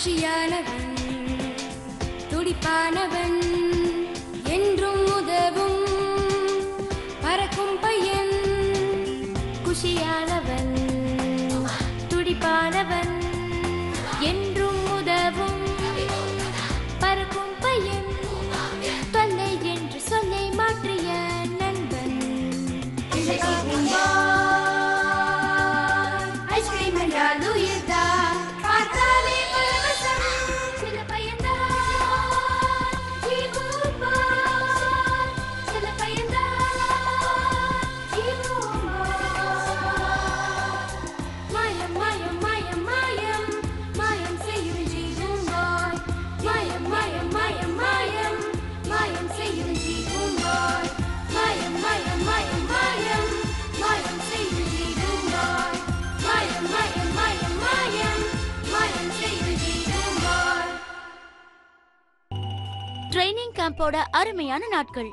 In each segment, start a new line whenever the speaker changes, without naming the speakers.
குஷியானவன் துடிப்பானவன் என்றும் உதவும் பறக்கும் பையன் குஷியானவன் துடிப்பானவன் என்றும் உதவும் பறக்கும் பையன் தொல்லை என்று சொல்லை மாற்றிய நண்பன் ஐஸ்கிரீம் என்றால் உயிர்தான் பார்த்தாலே பரவசம் சில பையன்தான் ஜீவுமான் சில பையன்தான் ஜீவுமான் மாயம் மாயம் மாயம் மாயம் மாயம் செய்யும் ஜீவுமாய் மாயம் மாயம் மாயம் மாயம் மாயம் செய்யும் ஜீவுமாய் மாயம் மாயம் மாயம் மாயம் மாயம் செய்யும் ஜீவுமாய் மாயம் மாயம் மாயம் மாயம் மாயம் செய்யும் ஜீவுமாய்
ட்ரைனிங் கேம்போட அருமையான நாட்கள்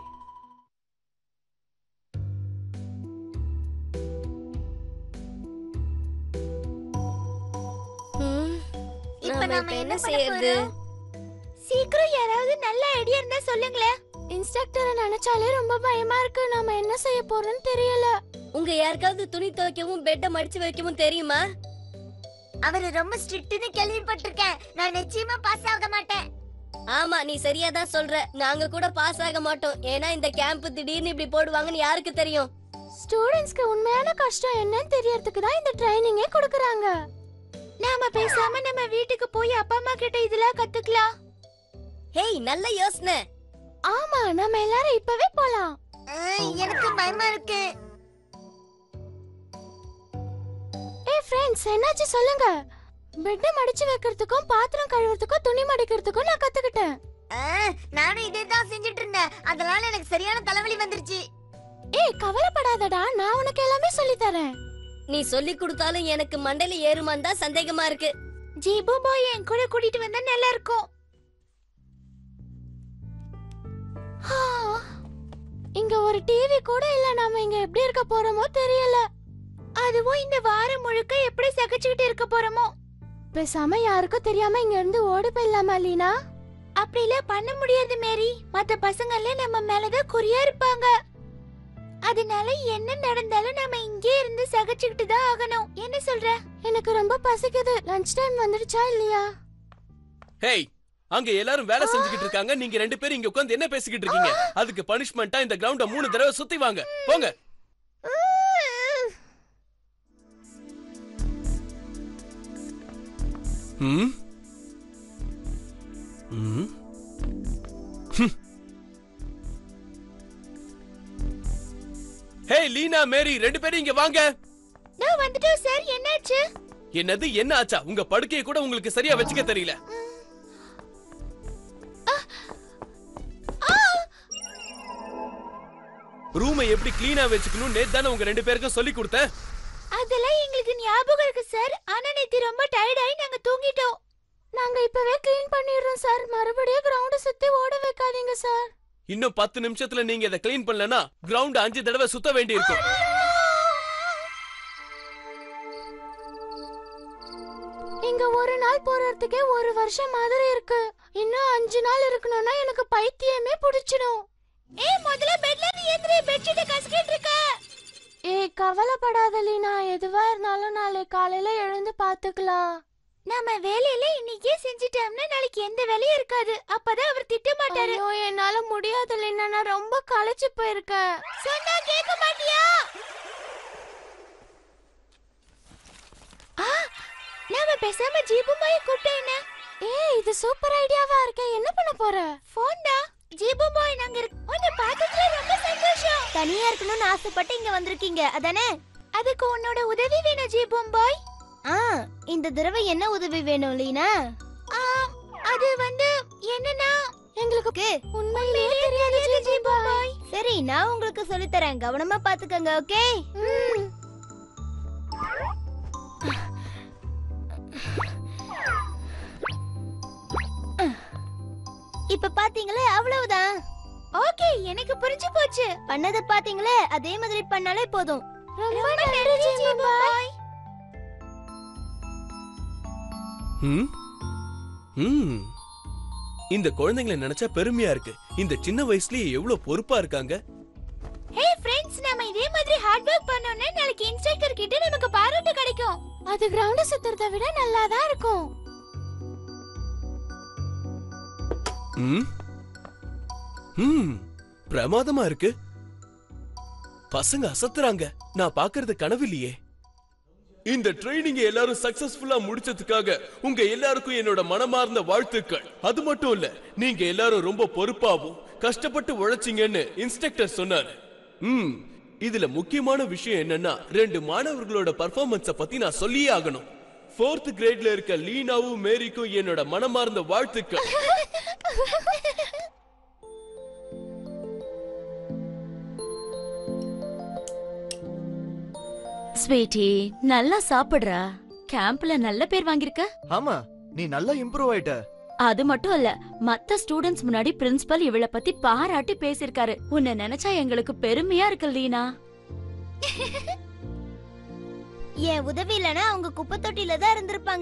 இப்ப நாம என்ன செய்யறது
சீக்கிரம் யாராவது நல்ல ஐடியா இருந்தா சொல்லுங்களேன் இன்ஸ்ட்ரக்டரை நினைச்சாலே ரொம்ப பயமா இருக்கு நாம என்ன செய்ய போறோம்னு தெரியல
உங்க யாருக்காவது துணி துவைக்கவும் பெட்ட மடிச்சு வைக்கவும் தெரியுமா
அவரு ரொம்ப ஸ்ட்ரிக்ட்னு கேள்விப்பட்டிருக்கேன் நான் நிச்சயமா பாஸ் ஆக மாட்டேன்
ஆமா நீ சரியா தான் சொல்ற நாங்க கூட பாஸ் ஆக மாட்டோம் ஏன்னா இந்த கேம்ப் திடீர்னு இப்படி போடுவாங்கன்னு யாருக்கு தெரியும்
ஸ்டூடெண்ட்ஸ்க்கு உண்மையான கஷ்டம் என்னன்னு தெரியறதுக்கு தான் இந்த ட்ரைனிங்கே கொடுக்கறாங்க நாம பேசாம நம்ம வீட்டுக்கு போய் அப்பா அம்மா கிட்ட இதெல்லாம் கத்துக்கலாம்
ஹேய் நல்ல யோசனை
ஆமா நம்ம எல்லாரும் இப்பவே போலாம்
ஆ, எனக்கு பயமா இருக்கு
ஏ ஃப்ரெண்ட்ஸ் என்னாச்சு சொல்லுங்க பெட் மடிச்சு வைக்கிறதுக்கும் பாத்திரம் கழுவுறதுக்கும் துணி மடிக்கிறதுக்கும் நான் கத்துக்கிட்டேன்
ஆ, நானும் இதே தான் செஞ்சுட்டு இருந்தேன் அதனால எனக்கு சரியான தலைவலி வந்துருச்சு
ஏய் கவலைப்படாதடா நான் உனக்கு எல்லாமே சொல்லி தரேன்
நீ சொல்லி கொடுத்தாலும் எனக்கு மண்டையில ஏறுமான்னு தான் சந்தேகமா இருக்கு
ஜீபு பாய் என் கூட கூட்டிட்டு வந்தா நல்லா இருக்கும் ஆ, இங்க ஒரு டிவி கூட இல்ல நாம இங்க எப்படி இருக்க போறோமோ தெரியல அதுவும் இந்த வாரம் முழுக்க எப்படி சகிச்சுக்கிட்டு இருக்க போறோமோ பேசாம யாருக்கும் தெரியாம இங்க இருந்து ஓடி போயிடலாமா லீனா அப்படிலாம் பண்ண முடியாது மேரி மத்த பசங்க எல்லாம் நம்ம மேலதான் குறியா இருப்பாங்க அதனால என்ன நடந்தாலும் நம்ம இங்கே இருந்து சகிச்சுக்கிட்டு தான் ஆகணும் என்ன சொல்ற எனக்கு ரொம்ப பசிக்குது லஞ்ச் டைம் வந்துடுச்சா இல்லையா
ஹேய் அங்க எல்லாரும் வேலை செஞ்சுக்கிட்டு இருக்காங்க நீங்க ரெண்டு பேரும் இங்க உட்கார்ந்து என்ன பேசிக்கிட்டு இருக்கீங்க அதுக்கு பனிஷ்மெண்டா இந்த கிரவுண்ட மூணு தடவை சுத்தி வாங்க போங்க ம் ம் ஹம். ஹேய் லீனா மேரி ரெண்டு பேரும் இங்க வாங்க
நான் வந்துட்டோம் சார் என்னாச்சு
என்னது என்ன ஆச்சா உங்க படுக்கையை கூட உங்களுக்கு சரியா வச்சுக்க தெரியல ரூமை எப்படி கிளீனா வச்சுக்கணும் நேத்து தானே உங்க ரெண்டு பேருக்கும் சொல்லி கொடுத்தேன்
அதெல்லாம் எங்களுக்கு ஞாபகம் இருக்கு சார் ஆனா நேத்து ரொம்ப டயர்ட் ஆகி நாங்க தூங்கிட்டோம் நாங்க இப்பவே க்ளீன் பண்ணிடுறோம் சார் மறுபடியும் கிரவுண்ட் சுத்தி ஓட வைக்காதீங்க சார்
இன்னும் பத்து நிமிஷத்துல நீங்க இதை க்ளீன் பண்ணலனா கிரவுண்ட் அஞ்சு தடவை சுத்த வேண்டி இருக்கும்
இங்க ஒரு நாள் போறதுக்கே ஒரு வருஷம் மாதிரி இருக்கு இன்னும் அஞ்சு நாள் இருக்கணும்னா எனக்கு பைத்தியமே பிடிச்சிடும் ஏய் முதல்ல பெட்ல இருந்து ஏந்திரி பெட்ஷீட்டை கசக்கிட்டு இருக்க ஏய் கவலைப்படாத லீனா எதுவா இருந்தாலும் நாளை காலையில எழுந்து பாத்துக்கலாம் நம்ம வேலையில இன்னைக்கே செஞ்சிட்டோம்னா நாளைக்கு எந்த வேலையும் இருக்காது அப்பதான் அவர் திட்ட மாட்டாரு ஐயோ என்னால முடியாது லீனா நான் ரொம்ப களைச்சு போயிருக்கேன் சொன்னா கேட்க மாட்டியா ஆ நாம பேசாம ஜீபு பாய் கூப்பிட்டேன் ஏய் இது சூப்பர் ஐடியாவா இருக்கே என்ன பண்ண போற போன் தான் ஜீபு பாய் நாங்க இருக்கு உன்னை பார்த்ததுல ரொம்ப சந்தோஷம்
தனியா இருக்கணும்னு ஆசைப்பட்டு இங்க வந்திருக்கீங்க அதானே
அதுக்கு உன்னோட உதவி வேணும் ஜீபு பாய்
ஆ இந்த தடவை என்ன உதவி வேணும் லீனா
ஆ, அது வந்து என்னன்னா எங்களுக்கு உண்மையிலேயே தெரியாது ஜீபு பாய்
சரி நான் உங்களுக்கு சொல்லித் தரேன் கவனமா பாத்துக்கங்க ஓகே
ம்.
இப்ப பாத்தீங்களே அவ்வளவுதான்
ஓகே எனக்கு புரிஞ்சு போச்சு
பண்ணத பாத்தீங்களே அதே மாதிரி பண்ணாலே போதும்
ரொம்ப நன்றி ஜீபு பாய்
ம் ம் இந்த குழந்தைங்களை நினைச்சா பெருமையா இருக்கு இந்த சின்ன வயசுலயே எவ்வளவு பொறுப்பா இருக்காங்க
ஹே ஃப்ரெண்ட்ஸ் நாம இதே மாதிரி ஹார்ட் ஒர்க் பண்ணோம்னா நாளைக்கு இன்ஸ்ட்ரக்டர் கிட்ட நமக்கு பாராட்டு கிடைக்கும் அது கிரவுண்ட சுத்துறத விட நல்லா தான் இருக்கும்
ம் ம் பிரமாதமா இருக்கு பசங்க அசத்துறாங்க நான் பாக்குறது கனவில்லையே இந்த ட்ரைனிங் எல்லாரும் சக்சஸ்ஃபுல்லா முடிச்சதுக்காக உங்க எல்லாருக்கும் என்னோட மனமார்ந்த வாழ்த்துக்கள் அது மட்டும் இல்ல நீங்க எல்லாரும் ரொம்ப பொறுப்பாவும் கஷ்டப்பட்டு உழைச்சீங்கன்னு இன்ஸ்ட்ரக்டர் சொன்னாரு ம் இதுல முக்கியமான விஷயம் என்னன்னா ரெண்டு மாணவர்களோட பர்ஃபார்மன்ஸ பத்தி நான் சொல்லியே ஆகணும் ஃபோர்த் கிரேட்ல இருக்க லீனாவும் மேரிக்கும் என்னோட மனமார்ந்த வாழ்த்துக்கள்
ஸ்வீட்டி நல்லா சாப்பிடுறா கேம்ப்ல நல்ல பேர் வாங்கியிருக்க
ஆமா நீ நல்லா இம்ப்ரூவ் ஆயிட்ட
அது மட்டும் இல்ல மத்த ஸ்டூடண்ட்ஸ் முன்னாடி பிரின்சிபல் இவள பத்தி பாராட்டி பேசியிருக்காரு உன்னை நினைச்சா எங்களுக்கு பெருமையா இருக்கு லீனா
என் உதவி இல்லனா அவங்க குப்பை தொட்டில தான் இருந்திருப்பாங்க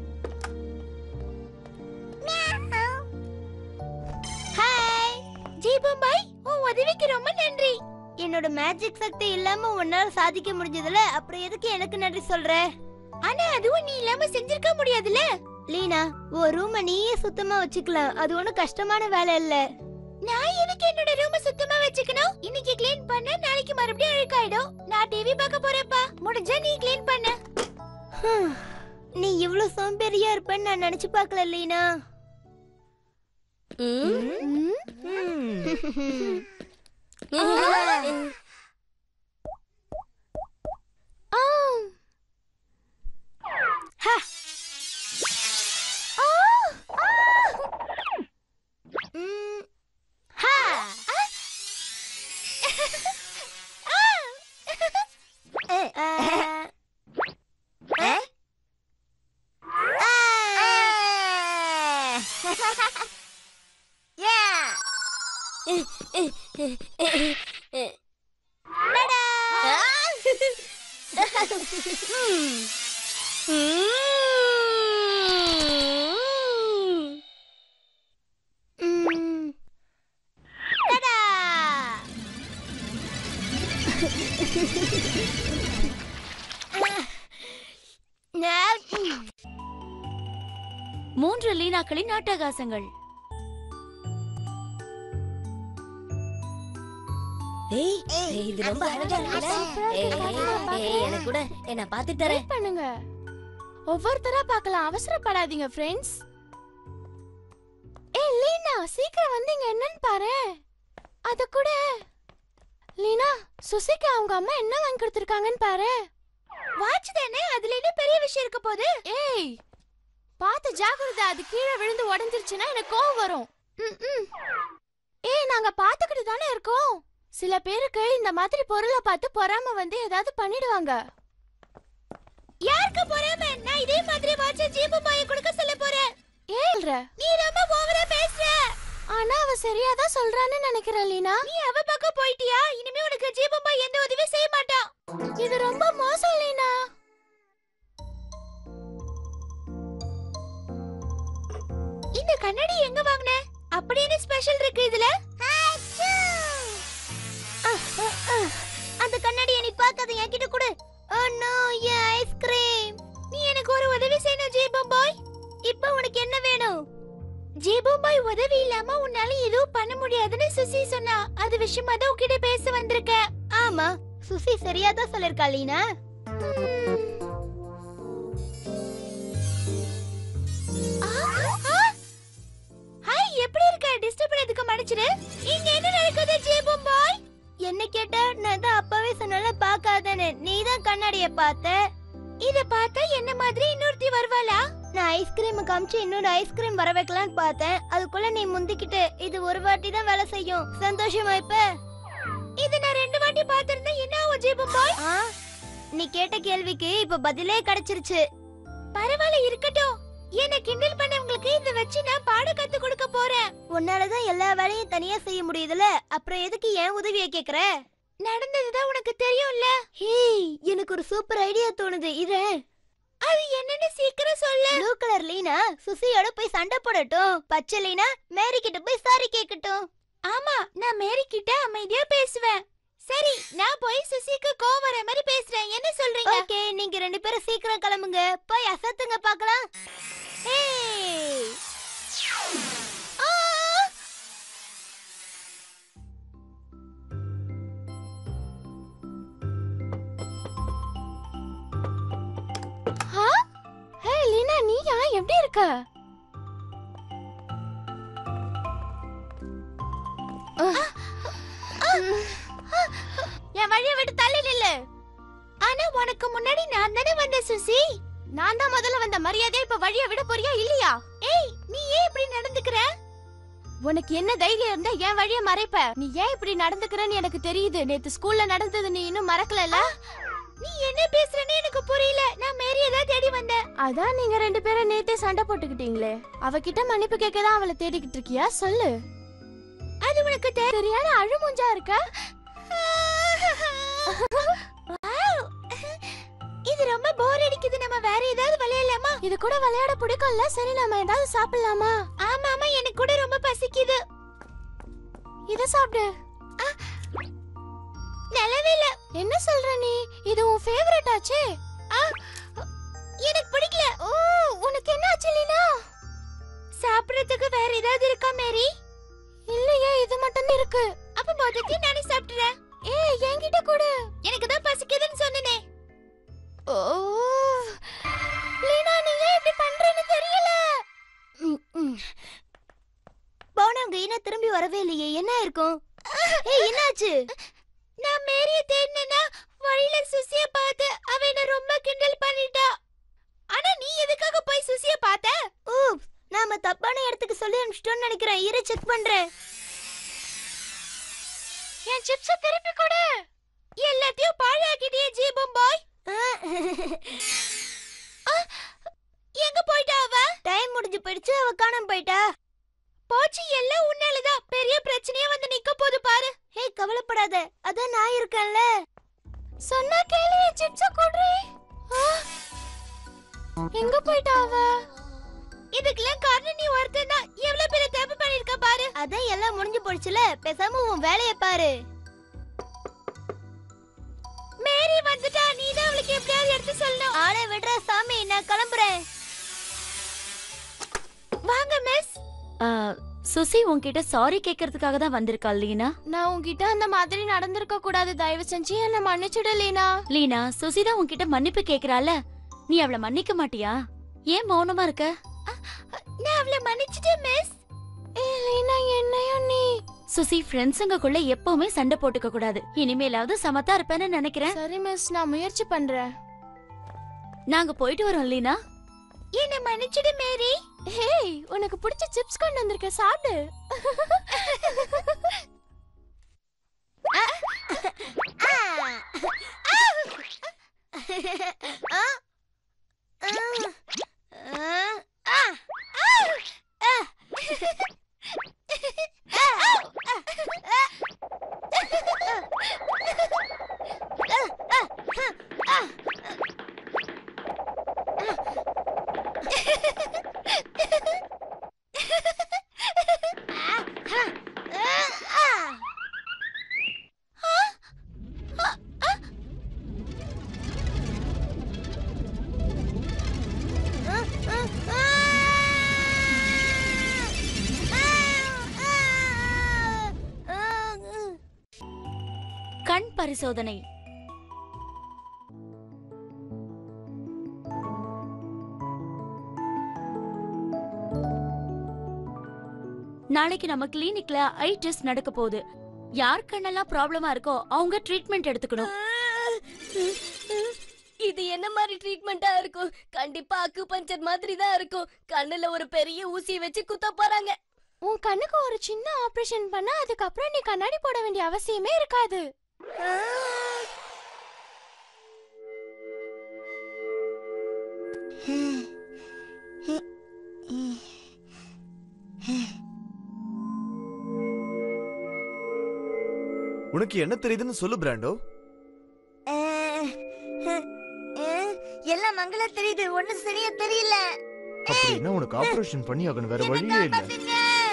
ஹாய்
ஜீபம்பாய் உன் உதவிக்கு ரொம்ப நன்றி
என்னோட மேஜிக் சக்தி இல்லாம உன்னால சாதிக்க முடிஞ்சதுல அப்புறம் எதுக்கு எனக்கு நன்றி சொல்ற
ஆனா அதுவும் நீ இல்லாம செஞ்சிருக்க முடியாதுல
லீனா உன் ரூம நீயே சுத்தமா வச்சுக்கலாம் அது ஒண்ணும் கஷ்டமான வேலை இல்ல
நான் எதுக்கு என்னோட ரூம சுத்தமா வச்சுக்கணும் இன்னைக்கு க்ளீன் பண்ண நாளைக்கு மறுபடியும் அழுக்காயிடும் நான் டிவி பார்க்க போறேன்ப்பா முடிஞ்சா நீ க்ளீன் பண்ணு
ஹம். நீ இவ்ளோ சோம்பேறியா இருப்பேன்னு நான் நினைச்சு பார்க்கல லீனா
ம்?
ஹம்.
ஆ.
ஹா.
ஆ. ஆ.
ம். ஹா. அஹ். அஹ். அஹ். Yeah. ம். டடா. நான்
மூன்று லீனாக்களின் நாட்டகாசங்கள்
ஏய், ஏய், இது ரொம்ப அழகா இருக்குல்ல? ஏய், ஏய், ஏய், எனக்கு கூட ஏய், நான் பாத்துட்டு தரேன்
Wait பண்ணுங்க ஒவ்வொருத்தரா பார்க்கலாம் அவசரப்படாதீங்க ஃப்ரெண்ட்ஸ் ஏய் லீனா சீக்கிரம் வந்து இங்க என்னன்னு பாரு அத கூட லீனா சுசிக்கு அவங்க அம்மா என்ன வாங்கி கொடுத்திருக்காங்கன்னு பாரு வாட்ச் தானே அதுல என்ன பெரிய விஷயம் இருக்க போகுது ஏய் பார்த்து ஜாக்கிரதை அது கீழே விழுந்து உடைஞ்சிருச்சுன்னா எனக்கு கோவம் வரும் ம், ம். ஏய் நாங்க பாத்துக்கிட்டு தானே இருக்கோம் சில பேருக்கு இந்த மாதிரி பொருளை பார்த்து பொறாம வந்து ஏதாவது பண்ணிடுவாங்க யாருக்கு பொறாம நான் இதே மாதிரி வாட்ச ஜீபு பாய கொடுக்க சொல்ல போறேன் ஏல்ற நீ ரொம்ப ஓவரா பேசுற ஆனா அவ சரியா தான் சொல்றான்னு நினைக்கிறேன் லீனா நீ அவ பக்கம் போயிட்டியா இனிமே உனக்கு ஜீபு பாய் எந்த உதவியும் செய்ய மாட்டான் இது ரொம்ப மோசம் லீனா இந்த கண்ணாடி எங்க வாங்குன அப்படி என்ன ஸ்பெஷல் இருக்கு இதுல
அச்சோ! அஹ், அஹ், அஹ். அந்த கண்ணாடியை நீ பார்க்காத என்கிட்ட கொடு ஓ நோ என் ஐஸ்கிரீம்
நீ எனக்கு ஒரு உதவி செய்யணும் ஜீபு பாய்
இப்போ உனக்கு என்ன வேணும்
ஜீபு பாய் உதவி இல்லாம உன்னால எதுவும் பண்ண முடியாதுன்னு சுசி சொன்னா அது விஷயமா தான் உன்கிட்ட பேச வந்திருக்கேன்
ஆமா சுசி சரியா தான் சொல்லிருக்கா லீனா
ஹாய் எப்படி இருக்க டிஸ்டர்ப் பண்ணதுக்கு மன்னிச்சிடு இங்க என்ன நடக்குது ஜீபு பாய்
என்ன கேட்டா நான் தான் அப்பவே சொன்னல பார்க்காதேன்னு நீ தான் கண்ணாடிய பார்த்த
இத பார்த்தா என்ன மாதிரி இன்னொருத்தி வருவாளா
நான் ஐஸ்கிரீம் காமிச்சு இன்னொரு ஐஸ்கிரீம் வர வைக்கலாம்னு பார்த்தேன் அதுக்குள்ள நீ முந்திக்கிட்டு இது ஒரு வாட்டி தான் வேலை செய்யும் சந்தோஷமா இப்ப
இது நான் ரெண்டு வாட்டி பார்த்திருந்தா என்ன ஆகும் ஜீபு பாய்
ஆ? நீ கேட்ட கேள்விக்கு இப்ப பதிலே கிடைச்சிருச்சு
பரவாயில்ல இருக்கட்டும் என்ன கிண்டல் பண்ணவங்களுக்கு இத வச்சு நான் பாட கத்து கொடுக்க போறேன்
உன்னாலதான் எல்லா வேலையும் தனியா செய்ய முடியுதுல அப்புறம் எதுக்கு ஏன் உதவிய கேக்குற
நடந்ததுதான் உனக்கு தெரியும்ல
ஹே எனக்கு ஒரு சூப்பர் ஐடியா தோணுது இரு
அது என்னன்னு சீக்கிரம் சொல்லு
ப்ளூ கலர் லீனா சுசியோட போய் சண்டை போடட்டும் பச்சை லீனா மேரி கிட்ட போய் சாரி கேட்கட்டும்
ஆமா நான் மேரி கிட்ட அமைதியா பேசுவேன் சரி நான் போய் சுசிக்கு கோவம் வர மாதிரி பேசுறேன் என்ன சொல்றீங்க
ஓகே நீங்க ரெண்டு பேரும் சீக்கிரம் கிளம்புங்க போய் அசத்துங்க பார்க்கலாம்
ஏய் ஆ! ஆ? ஹே லீனா நீயா எப்படி இருக்க என் வழிய விட்டு தள்ளி நில்லு ஆனா உனக்கு முன்னாடி நான் தானே வந்தேன் சுசி நான் தான் முதல்ல வந்த மரியாதையா இப்ப வழிய விட போறியா இல்லையா ஏய் நீ ஏன் இப்படி நடந்துக்கிற உனக்கு என்ன தைரியம் இருந்தா என் வழிய மறைப்ப நீ ஏன் இப்படி நடந்துக்கிறன்னு எனக்கு தெரியுது நேத்து ஸ்கூல்ல நடந்தது நீ இன்னும் மறக்கலல நீ என்ன பேசுறன்னு எனக்கு புரியல நான் மேரிய தான் தேடி வந்தேன் அதான் நீங்க ரெண்டு பேரும் நேத்தே சண்டை போட்டுக்கிட்டீங்களே அவகிட்ட மன்னிப்பு கேட்க தான் அவளை தேடிக்கிட்டு இருக்கியா சொல்லு அது உனக்கு தெ- சரியான அழுமுஞ்சா இருக்க Wow. இது ரொம்ப போர் அடிக்குது நம்ம வேற ஏதாவது விளையாடலாமா இது கூட விளையாட பிடிக்கும்ல சரி நம்ம ஏதாவது சாப்பிடலாமா ஆமா ஆமா எனக்கு கூட ரொம்ப பசிக்குது இத சாப்பிடு ஆ. நல்லாவே இல்ல என்ன சொல்ற நீ இது உன் ஃபேவரட் ஆச்சே ஆ, எனக்கு பிடிக்கல ஓ உனக்கு என்ன ஆச்சு லீனா சாப்பிடுறதுக்கு வேற ஏதாவது இருக்கா மேரி இல்லையே இது மட்டும் இருக்கு அப்ப மொத்தத்தையும் நானே சாப்பிடுறேன் ஏய் என்கிட்ட கொடு எனக்கு தான் பசிக்குதுன்னு சொன்னனே ஓ லீனா நீ ஏன் இப்படி பண்றேன்னு தெரியல
ம், ம். போனவங்க இன்னும் திரும்பி வரவே இல்லையே என்ன இருக்கும் ஏய் என்னாச்சு
நான் மேரிய தேடினா வழியில சுசிய பார்த்து அவ என்ன ரொம்ப கிண்டல் பண்ணிட்டா ஆனா நீ எதுக்காக போய் சுசிய பார்த்த
ஊப் நாம தப்பான இடத்துக்கு சொல்லி அனுப்பிச்சிட்டோம்னு நினைக்கிறேன் இரு செக் பண்றேன்
என் சிப்ஸ திருப்பி கொடு எல்லாத்தையும் பாழாக்கிட்டியே ஜீபம் பாய் எங்க போயிட்டா அவ
டைம் முடிஞ்சு போயிடுச்சு அவ காணாம போயிட்டா
போச்சு எல்லாம் உன்னாலதான் பெரிய பிரச்சனையே வந்து நிக்க போது பாரு
ஹே கவலைப்படாத அதான் நான் இருக்கேன்ல
சொன்னா கேளு என் சிப்ஸ கொடு எங்க போயிட்டா அவ இதுக்கெல்லாம் காரணம் நீ ஒருத்தன் தான் எவ்வளவு பெரிய தப்பு பண்ணிருக்க பாரு
அதான் எல்லாம் முடிஞ்சு போயிடுச்சுல பேசாம உன் வேலைய பாரு
மேரி வந்துட்டா நீ தான் அவளுக்கு எப்படியாவது எடுத்து சொல்லணும்
ஆளை விடுற சாமி நான் கிளம்புறேன்
வாங்க மிஸ்
ஆ, சுசி உன்கிட்ட சாரி கேக்குறதுக்காக தான் வந்திருக்கா லீனா
நான் உன்கிட்ட அந்த மாதிரி நடந்திருக்க கூடாது தயவு செஞ்சு என்ன மன்னிச்சிடு லீனா
லீனா சுசி தான் உன்கிட்ட மன்னிப்பு கேக்குறால நீ அவளை மன்னிக்க மாட்டியா ஏன் மௌனமா இருக்க
நான் அவளை மன்னிச்சிட்டேன் மிஸ் லீனா என்னையும் நீ
சுசி ஃப்ரெண்ட்ஸுங்கக்குள்ள எப்பவுமே சண்டை போட்டுக்க கூடாது இனிமேலாவது சமத்தா இருப்பேன்னு நினைக்கிறேன்
சரி மிஸ் நான் முயற்சி பண்றேன்
நாங்க போயிட்டு வரோம் லீனா
என்ன மன்னிச்சிடு மேரி ஹேய் உனக்கு பிடிச்ச சிப்ஸ் கொண்டு வந்திருக்க சாப்பிடு
ஆ. ஆ. ஆ. ஆ.
கண் பரிசோதனை நாளைக்கு நம்ம கிளினிக்ல ஐ டெஸ்ட் நடக்க போகுது யார் கண்ணெல்லாம் ப்ராப்ளமா இருக்கோ அவங்க ட்ரீட்மெண்ட் எடுத்துக்கணும்
இது என்ன மாதிரி ட்ரீட்மெண்டா இருக்கும் கண்டிப்பா அக்கு பஞ்சர் மாதிரி தான் இருக்கும் கண்ணுல ஒரு பெரிய ஊசி வச்சு குத்த போறாங்க
உன் கண்ணுக்கு ஒரு சின்ன ஆபரேஷன் பண்ணா அதுக்கப்புறம் நீ கண்ணாடி போட வேண்டிய அவசியமே இருக்காது
உனக்கு என்ன தெரியுதுன்னு சொல்லு பிராண்டோ
எல்லாம் மங்களா தெரியுது ஒண்ணும் சரியா தெரியல
அப்படின்னா உனக்கு ஆபரேஷன் பண்ணி ஆகணும் வேற வழியே இல்ல
காப்பாத்துங்க.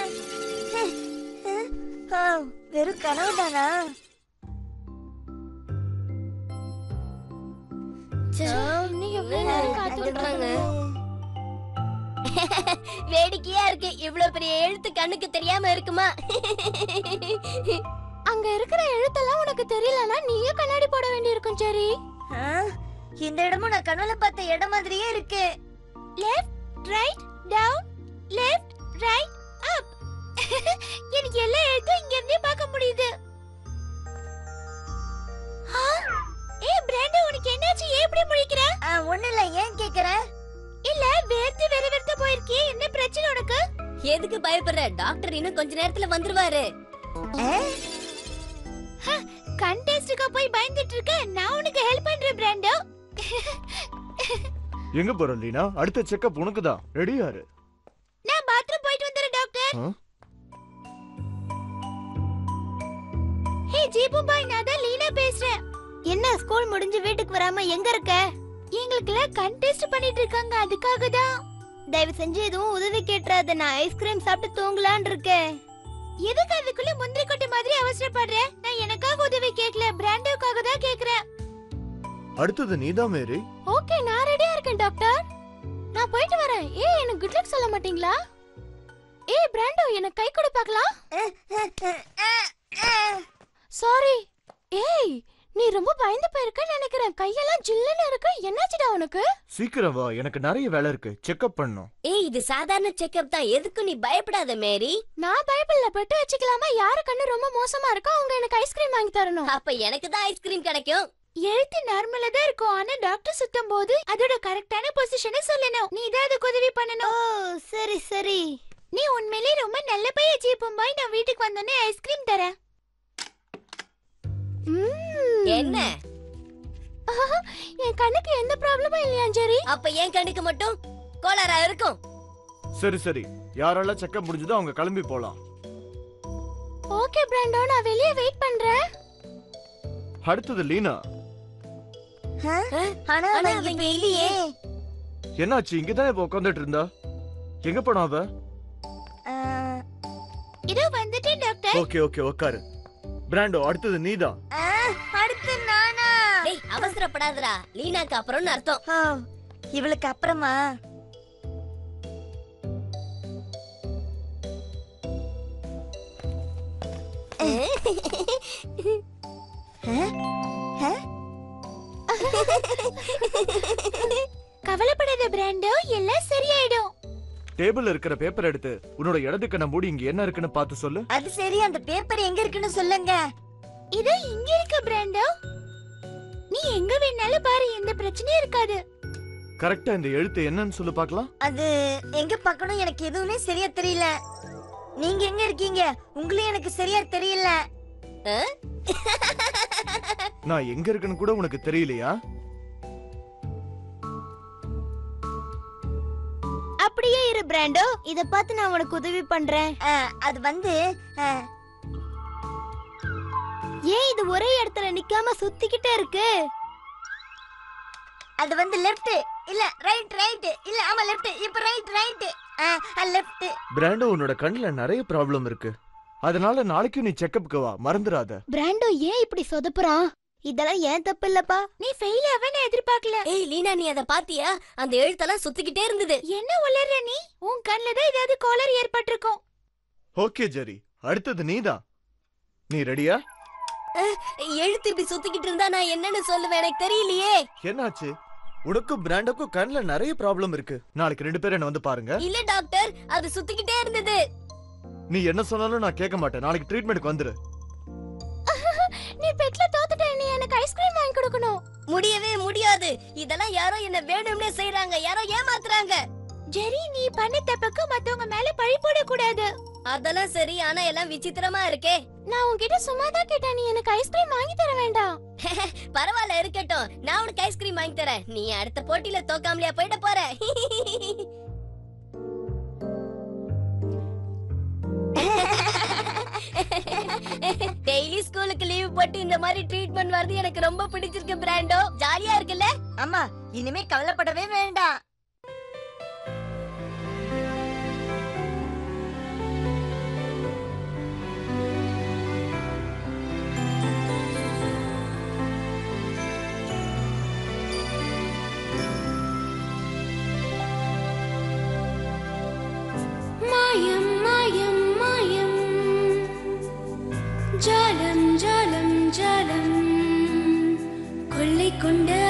ஆ, வெறும் கனவுதானா
இன்னும் எவ்வளவு நேரம் காத்துட்டு
சொல்றாங்க வேடிக்கையா இருக்கு இவ்வளவு பெரிய எழுத்து கண்ணுக்கு தெரியாம இருக்குமா
அங்க இருக்கிற எழுத்தெல்லாம் உனக்கு தெரியலனா நீயும் கண்ணாடி போட வேண்டியிருக்கும் சரி
ஆ, இந்த இடமும் நான் கனவுல பார்த்த இடம் மாதிரியே இருக்கு
left right down left right up எனக்கு எல்லா எழுத்தும் இங்க இருந்தே பார்க்க முடியுது ஆ, ஏய் பிராண்டோ உனக்கு என்னாச்சு ஏன் இப்படி முழிக்கிற
ஆ, ஒண்ணும் இல்ல ஏன் கேக்குற
இல்ல வேர்த்து வெற வெறுத்து போயிருக்கே என்ன பிரச்சனை உனக்கு
எதுக்கு பயப்படுற டாக்டர் இன்னும் கொஞ்ச நேரத்துல வந்துருவாரு
கண்டெஸ்டுக்கு போய் பயந்துட்டு இருக்க நான் உனக்கு ஹெல்ப் பண்றேன் பிராண்டோ
எங்க போற லீனா அடுத்த செக்கப் உனக்கு தான் ரெடியாரு
நான் பாத்ரூம் போயிட்டு வந்துறேன் டாக்டர்
ஆ?
ஹே ஜீபு பாய் நான் தான் லீனா பேசுறேன்
என்ன ஸ்கூல் முடிஞ்சு வீட்டுக்கு வராம எங்க இருக்க
எங்களுக்குலாம் கண்டெஸ்ட் பண்ணிட்டு இருக்காங்க அதுக்காக தான்
தயவு செஞ்சு எதுவும் உதவி கேட்டுறாத நான் ஐஸ்கிரீம் சாப்பிட்டு தூங்கலான் இருக்கேன்
எதுக்கு அதுக்குள்ள முந்திரி கொட்டை மாதிரி அவசரப்படுற நான் எனக்காக உதவி கேக்கல பிராண்டோக்காக தான் கேக்குறேன்
அடுத்தது நீதான் மேரி
ஓகே நான் ரெடியா இருக்கேன் டாக்டர் நான் போயிட்டு வரேன் ஏய் எனக்கு குட் லக் சொல்ல மாட்டீங்களா ஏய் பிராண்டோ எனக்கு கை கொடு பார்க்கலாம் சாரி ஏய் நீ ரொம்ப பயந்து போயிருக்கன்னு நினைக்கிறேன் கையெல்லாம் ஜில்லுன்னு இருக்கு என்னாச்சுடா உனக்கு
சீக்கிரம் வா எனக்கு நிறைய வேலை இருக்கு செக்கப் பண்ணும்
ஏய் இது சாதாரண செக்கப் தான் எதுக்கும் நீ பயப்படாத மேரி
நான் பைபிள்ல பெட்டு வச்சுக்கலாமா யாரு கண்ணு ரொம்ப மோசமா இருக்கோ அவங்க எனக்கு ஐஸ்கிரீம் வாங்கி தரணும்
அப்ப எனக்கு தான் ஐஸ்கிரீம் கிடைக்கும்
எழுத்து நார்மலா தான் இருக்கும் ஆனா டாக்டர் சுத்தும் போது அதோட கரெக்டான பொசிஷனை சொல்லணும் நீ தான் அதுக்கு உதவி
ஓ
பண்ணணும்
சரி சரி
நீ உண்மையிலேயே ரொம்ப நல்ல பைய ஜீப்பம் பாய் நான் வீட்டுக்கு வந்தோடனே ஐஸ்கிரீம் தரேன் ம்ம்.
என்ன
ஆஹா, என் கண்ணுக்கு எந்த ப்ராப்ளமும் இல்லையா ஜெரி
அப்ப என் கண்ணுக்கு மட்டும் கோளாரா இருக்கும்
சரி சரி யாரெல்லாம் செக்கப் முடிஞ்சதோ அவங்க கிளம்பி போலாம்
ஓகே பிராண்டோ நான் வெளியே வெயிட் பண்றேன்
அடுத்தது லீனா
ஆ?
அஹ்,
ஆனா
ஆனா
அவ
அவ
இங்க
இங்க
இல்லையே
என்னாச்சு இங்கதான் இப்ப உட்காந்துட்டு இருந்தா எங்க போனா அவ
ஆ,
இதோ வந்துட்டேன் டாக்டர்
ஓகே ஓகே உட்காரு பிராண்டோ அடுத்தது நீதான்
ஆ, அடுத்து நானா
டேய் அவசரப்படாதடா லீனாக்கு அப்புறம்னு அர்த்தம்
ஆ, இவளுக்கு அப்புறமா
கவலைப்படாத பிராண்டோ எல்லாம் சரியாயிடும்
டேபிள்ல இருக்கிற பேப்பர் எடுத்து உன்னோட இடது கண்ணை மூடி இங்க என்ன இருக்குன்னு பார்த்து சொல்லு
அது சரி அந்த பேப்பர் எங்க இருக்குன்னு சொல்லுங்க
இதோ இங்க இருக்கு பிராண்டோ நீ எங்க வேணாலும் பாரு எந்த பிரச்சனையும் இருக்காது
கரெக்டா இந்த எழுத்து என்னன்னு சொல்லு பார்க்கலாம்
அது எங்க பார்க்கணும் எனக்கு எதுவுமே சரியா தெரியல நீங்க எங்க இருக்கீங்க உங்களையும் எனக்கு சரியா தெரியல
நான் எங்க இருக்குன்னு கூட உனக்கு தெரியலையா
அப்படியே இரு பிராண்டோ இத பார்த்து நான் உனக்கு உதவி பண்றேன் அது வந்து ஆ, ஏன் இது ஒரே இடத்துல நிக்காம சுத்திக்கிட்டே இருக்கு அது வந்து லெஃப்ட் இல்ல ரைட் ரைட் இல்ல ஆமா லெஃப்ட் இப்ப ரைட் ரைட் லெஃப்ட்
பிராண்டோ உன்னோட கண்ணுல நிறைய ப்ராப்ளம் இருக்கு அதனால நாளைக்கும் நீ செக்கப்புக்கு வா மறந்துடாத
பிராண்டோ ஏன் இப்படி சொதப்புறான் இதெல்லாம் ஏன் தப்பு இல்லப்பா
நீ ஃபெயில் ஆவன்னு எதிர்பார்க்கல
ஏய் லீனா நீ அத பாத்தியா அந்த எழுத்தெல்லாம் சுத்திக்கிட்டே இருந்தது
என்ன உளற நீ உன் கண்ணுல தான் ஏதாவது கோளர் ஏற்பட்டிருக்கும்
ஓகே ஜெரி அடுத்தது நீதான் நீ ரெடியா
எழுத்து இப்படி சுத்திக்கிட்டு இருந்தா நான் என்னன்னு சொல்லுவேன் எனக்கு தெரியலையே
என்னாச்சு உனக்கும் பிராண்டோக்கும் கண்ணுல நிறைய ப்ராப்ளம் இருக்கு நாளைக்கு ரெண்டு பேரும் என்ன வந்து பாருங்க
இல்ல டாக்டர் அது சுத்திக்கிட்டே இருந்தது
நீ என்ன சொன்னாலும் நான் கேட்க மாட்டேன் நாளைக்கு ட்ரீட்மெண்ட்க்கு வந்துரு
நீ பெட்ல தோத்துட்ட நீ எனக்கு ஐஸ்கிரீம் வாங்கி கொடுக்கணும்
முடியவே முடியாது இதெல்லாம் யாரோ என்ன வேணும்னே செய்றாங்க யாரோ ஏமாத்துறாங்க
ஜெரி நீ பண்ண தப்புக்கு மத்தவங்க மேல பழி போட கூடாது
அதெல்லாம் சரி ஆனா எல்லாம் விசித்திரமா இருக்கே
நான் உன்கிட்ட சும்மா தான் கேட்டேன் நீ எனக்கு ஐஸ்கிரீம் வாங்கி தர வேண்டாம்
பரவாயில்ல இருக்கட்டும் நான் உனக்கு ஐஸ்கிரீம் வாங்கி தரேன் நீ அடுத்த போட்டியில தோக்காமலையா போயிட போற டெய்லி ஸ்கூலுக்கு லீவ் போட்டு இந்த மாதிரி ட்ரீட்மெண்ட் வருது எனக்கு ரொம்ப பிடிச்சிருக்கு பிராண்டோ ஜாலியா இருக்குல்ல
ஆமா இனிமே கவலைப்படவே வேண்டாம்
மாயம் மாயம் மாயம் ஜாலம் ஜாலம் ஜாலம் கொள்ளை கொண்ட